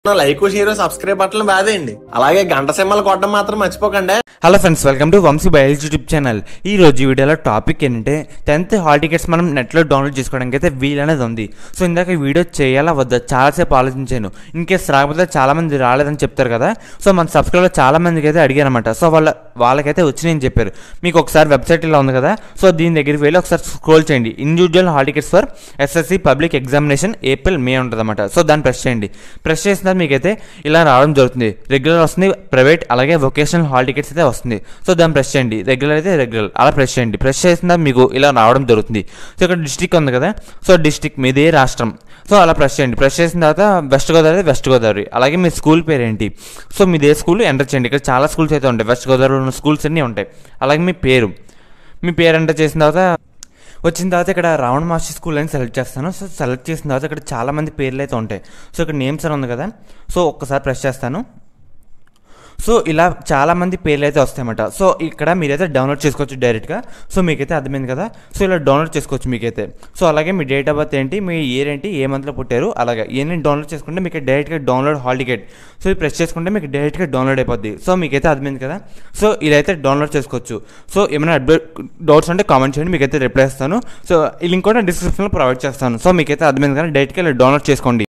like share subscribe బట్టలు బాదేయండి అలాగే గంట సింహలు కొట్టడం మాత్రం మర్చిపోకండి hello friends welcome to Vamsi biology YouTube channel ఈ రోజు ఈ వీడియోలో టాపిక్ ఏంటంటే టెన్త్ హాల్ టికెట్స్ మనం నెట్లో డౌన్లోడ్ చేసుకోవడానికి అయితే వీలు అనేది ఉంది సో ఇందాక ఈ వీడియో చేయాలా వద్దా చాలాసేపు ఆలోచించాను ఇన్ కేస్ రాకపోతే చాలా మంది రాలేదని చెప్తారు కదా సో మన సబ్స్క్రైబర్ చాలా మందికి అయితే అడిగారనమాట సో వాళ్ళ వాళ్ళకైతే వచ్చినాయని చెప్పారు మీకు ఒకసారి వెబ్సైట్ ఇలా ఉంది కదా సో దీని దగ్గరికి వెళ్ళి ఒకసారి స్క్రోల్ చేయండి individual hall tickets for SSC public examination April May ఉంటుంది అనమాట సో దాన్ని ప్రెస్ చేయండి ప్రెస్ చేసిన తర్వాత మీకైతే ఇలా రావడం జరుగుతుంది రెగ్యులర్ వస్తుంది ప్రైవేట్ అలాగే వొకేషనల్ హాల్ టికెట్స్ అయితే వస్తుంది సో దాన్ని ప్రెస్ చేయండి రెగ్యులర్ అయితే రెగ్యులర్ అలా ప్రెస్ చేయండి ప్రెస్ చేసిన తర్వాత మీకు ఇలా రావడం జరుగుతుంది సో ఇక్కడ డిస్టిక్ ఉంది కదా సో డిస్టిక్ మీదే రాష్ట్రం సో అలా ప్రెస్ చేయండి ప్రెస్ చేసిన తర్వాత వెస్ట్ గోదావరి వెస్ట్ గోదావరి అలాగే మీ స్కూల్ పేరు ఏంటి సో మీదే స్కూల్ ఎంటర్ చేయండి ఇక్కడ చాలా స్కూల్స్ అయితే ఉంటాయి వెస్ట్ గోదావరిలో ఉన్న స్కూల్స్ అన్నీ ఉంటాయి అలాగే మీ పేరు మీ పేరు ఎంటర్ చేసిన తర్వాత వచ్చిన తర్వాత ఇక్కడ రావణ మాస్టర్ స్కూల్ అని సెలెక్ట్ చేస్తాను సో సెలెక్ట్ చేసిన తర్వాత ఇక్కడ చాలా మంది పేర్లు అయితే ఉంటాయి సో ఇక్కడ నేమ్స్ అని ఉంది కదా సో ఒక్కసారి ప్రెస్ చేస్తాను సో ఇలా చాలా మంది పేర్లు అయితే వస్తాయన్నమాట సో ఇక్కడ మీరైతే డౌన్లోడ్ చేసుకోవచ్చు డైరెక్ట్గా సో మీకైతే అర్థమైంది కదా సో ఇలా డౌన్లోడ్ చేసుకోవచ్చు మీకైతే సో అలాగే మీ డేట్ ఆఫ్ బర్త్ ఏంటి మీ ఇయర్ ఏంటి ఏ మంత్లో పుట్టారు అలాగే ఇవన్నీ డౌన్లోడ్ చేసుకుంటే మీకు డైరెక్ట్గా డౌన్లోడ్ హాల్ టికెట్ సో ఇది ప్రెస్ చేసుకుంటే మీకు డైరెక్ట్గా డౌన్లోడ్ అయిపోద్ది సో మీకైతే అర్థమైంది కదా సో ఇదైతే డౌన్లోడ్ చేసుకోవచ్చు సో ఏమైనా అప్డేట్ డౌట్స్ ఉంటే కామెంట్ చేయండి మీకైతే రిప్లై ఇస్తాను సో ఈ లింక్ కూడా డిస్క్రిప్షన్లో ప్రొవైడ్ చేస్తాను సో మీకైతే అర్థమైంది కదా డైరెక్ట్గా ఇలా డౌన్లోడ్ చేసుకోండి